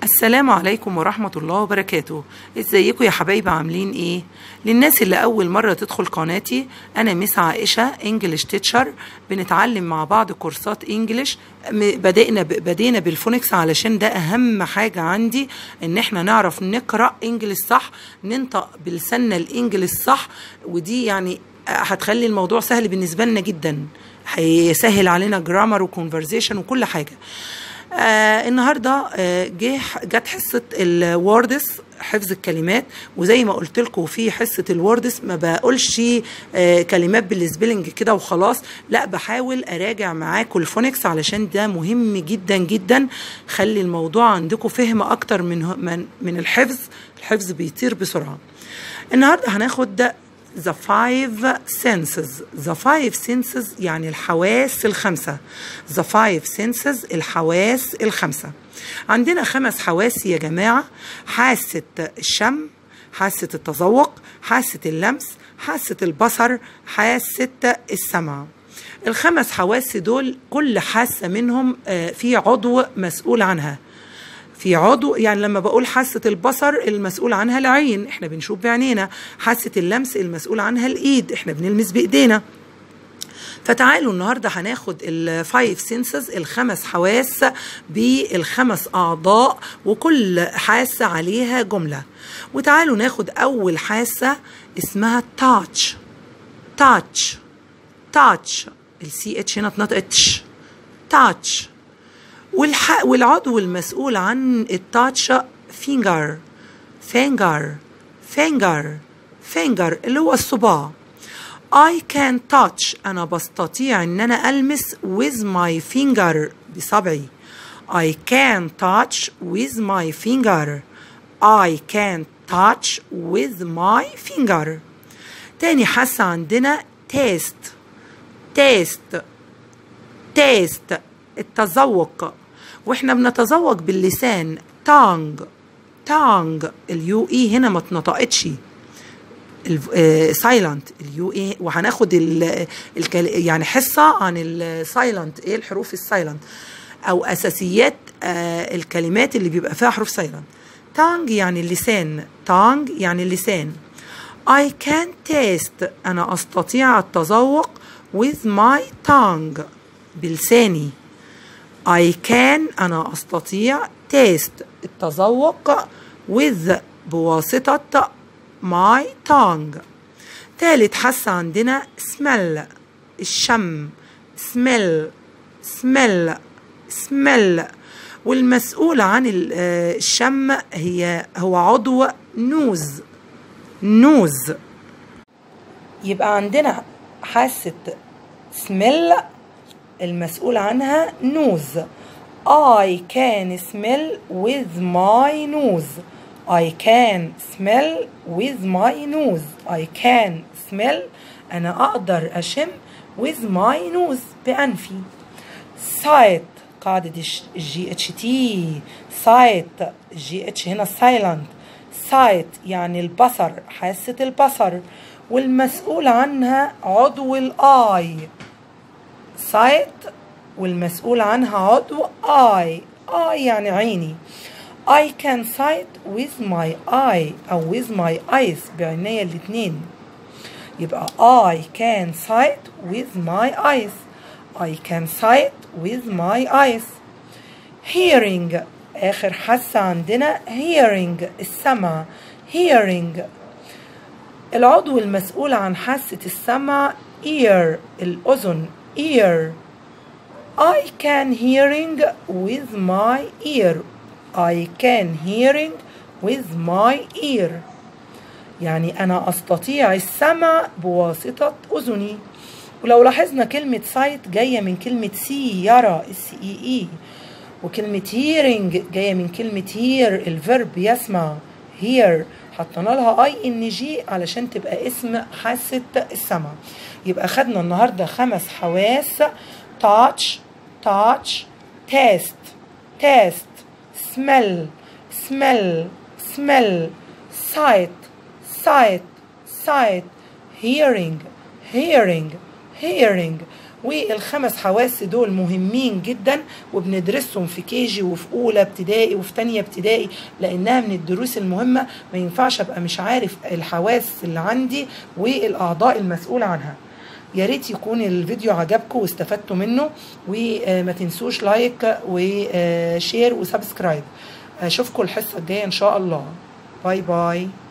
السلام عليكم ورحمة الله وبركاته ازيكم يا حبايبي عاملين ايه للناس اللي اول مرة تدخل قناتي انا مس عائشة انجلش تيتشر بنتعلم مع بعض كورسات انجلش م- بدأنا ب- بدينا بالفونكس علشان ده اهم حاجة عندي ان احنا نعرف نقرأ انجلش صح ننطق بلساننا الانجلش صح ودي يعني هتخلي الموضوع سهل بالنسبة لنا جدا هيسهل علينا جرامر وكونفرزيشن وكل حاجة آه النهارده آه جه جت حصه الوردس حفظ الكلمات وزي ما قلت لكم في حصه الوردس ما بقولش آه كلمات بالسبيلنج كده وخلاص لا بحاول اراجع معاكم الفونكس علشان ده مهم جدا جدا خلي الموضوع عندكم فهم اكتر من من, من الحفظ الحفظ بيطير بسرعه النهارده هناخد the five senses the five senses يعني الحواس الخمسة the five senses الحواس الخمسة عندنا خمس حواس يا جماعة حاسة الشم حاسة التذوق حاسة اللمس حاسة البصر حاسة السمع الخمس حواس دول كل حاسة منهم آه، في عضو مسؤول عنها في عضو يعني لما بقول حاسة البصر المسؤول عنها العين احنا بنشوف بعينينا حاسة اللمس المسؤول عنها الايد احنا بنلمس بايدينا فتعالوا النهارده هناخد الفايف سينسز الخمس حواس بالخمس اعضاء وكل حاسه عليها جمله وتعالوا ناخد اول حاسه اسمها تاتش تاتش تاتش السي اتش هنا اتنطقت تاتش والح... والعضو المسؤول عن التاتش فينجر فينجر فينجر فينجر اللي هو الصباع I can touch أنا بستطيع إن أنا ألمس with my finger بصبعي I can touch with my finger I can touch with my finger تاني حاسة عندنا taste taste تيست التذوق واحنا بنتذوق باللسان تانج تانج اليو اي هنا ما اتنطقتش سايلنت اليو اي وهناخد ال الكل يعني حصه عن السايلنت ايه الحروف السايلنت او اساسيات آه، الكلمات اللي بيبقى فيها حروف سايلنت تانج يعني اللسان تانج يعني اللسان I can taste أنا أستطيع التذوق with my tongue بلساني I can أنا أستطيع taste التذوق with بواسطة my tongue تالت حاسة عندنا smell الشم smell smell smell والمسؤول عن ال- آه، الشم هي هو عضو نوز نوز يبقى عندنا حاسة سميل المسؤول عنها نوز I can smell with my nose I can smell with my nose I can smell أنا أقدر أشم with my nose بأنفي sight قاعدة الجي اتش تي sight الجي اتش هنا silent sight يعني البصر حاسة البصر والمسؤول عنها عضو الآي sight والمسؤول عنها عضو eye eye يعني عيني I can sight with my eye أو with my eyes بعيني الاتنين يبقى I can sight with my eyes I can sight with my eyes hearing آخر حاسة عندنا hearing السمع hearing العضو المسؤول عن حاسة السمع ear الأذن ear I can hearing with my ear I can hearing with my ear يعني أنا أستطيع السمع بواسطة أذني ولو لاحظنا كلمة sight جاية من كلمة سي يرى اس اي اي وكلمة hearing جاية من كلمة hear الفيرب يسمع hear حطينا لها اي ان جي علشان تبقى اسم حاسة السمع يبقى خدنا النهاردة خمس حواس touch touch taste taste smell smell smell sight sight sight hearing hearing hearing والخمس حواس دول مهمين جدا وبندرسهم في كيجي وفي اولى ابتدائي وفي تانية ابتدائي لانها من الدروس المهمه ما ينفعش ابقى مش عارف الحواس اللي عندي والاعضاء المسؤوله عنها يا ريت يكون الفيديو عجبكم واستفدتوا منه وما تنسوش لايك وشير وسبسكرايب اشوفكم الحصه الجايه ان شاء الله باي باي